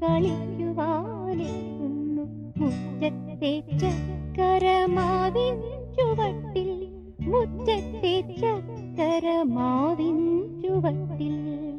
കളിക്കുവാനെത്തുന്നു മുറ്റത്തെ ചക്കരമാവിൻ ചുവട്ടിൽ മുറ്റത്തെ ചക്കരമാവിൻ ചുവട്ടിൽ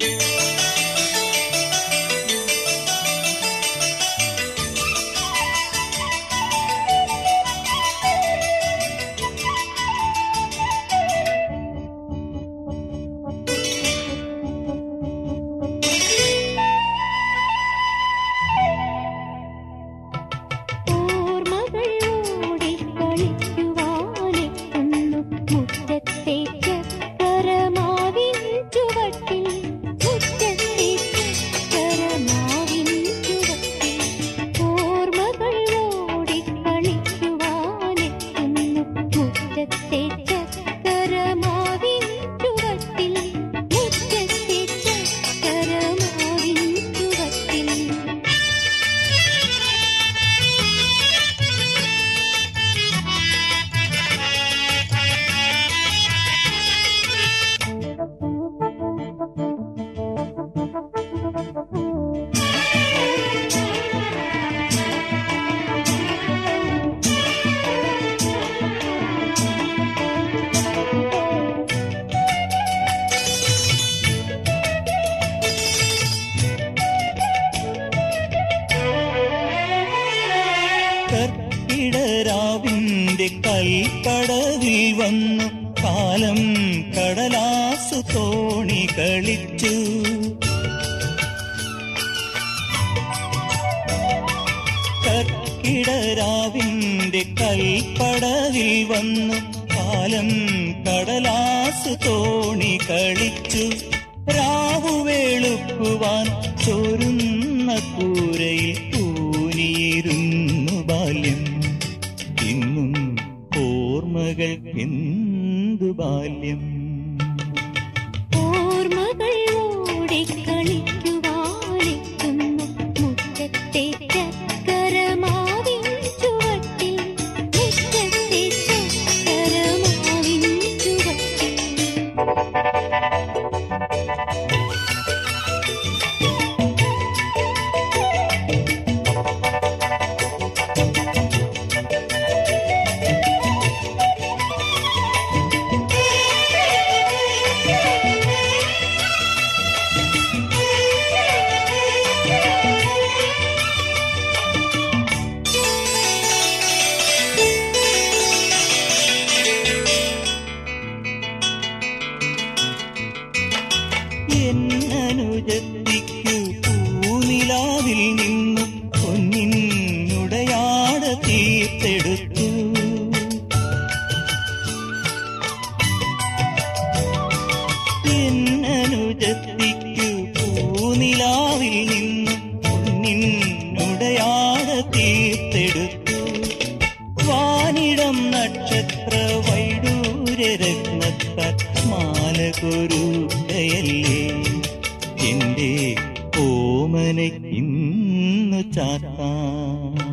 ഓർമ്മകൾ ഓടി കളിക്കുവാനെത്തുന്നു മുറ്റത്തെ ചക്കരമാവിൻ ചുവട്ടിൽ മുറ്റത്തെ ചക്കരമാവിൻ ചുവട്ടിൽ ഓർമ്മകൾ ഓടി കളിക്കുവാനെത്തുന്നു മുറ്റത്തെ ചക്കരമാവിൻ ചുവട്ടിൽ മുറ്റത്തെ ചക്കരമാവിൻ ചുവട്ടിൽ കർക്കിടരാവിന്റെ കൽക്കടവിൽ വന്നു കാലം കടലാസു തോണി കളിച്ചു കർക്കിടരാവിന്റെ കൽക്കടവിൽ വന്നു കാലം കടലാസു തോണി കളിച്ചു രാവു വെളുക്കുവാൻ ചോരുന്ന കൂരയിൽ കൂനിയിരുന്നു ബാല്യം ഇന്നും ഓർമ്മകൾ എന്തു ബാല്യം ഓർമ്മകൾ ഓടി കളിക്കുവാനെത്തുന്നു മുറ്റത്തെ ചക്കരമാവിൻ ചുവട്ടിൽ മുറ്റത്തെ ചക്കരമാവിൻ ചുവട്ടിൽ എന്നനുജത്തിക്കു പൂനിലാവിൽ നിന്നു പൊന്നിനുടയാട തീർത്തെടുത്തു എന്നനുജത്തിക്കു പൂനിലാവിൽ നിന്നു പൊന്നിനുടയാട തീർത്തെടുത്തു വാനിടം നക്ഷത്ര വൈഡൂര്യരത്നത്താൽ മാല കൊരുക്കയല്ലേ എന്റെ ഓമനയ്ക്കിന്നു ചാത്താം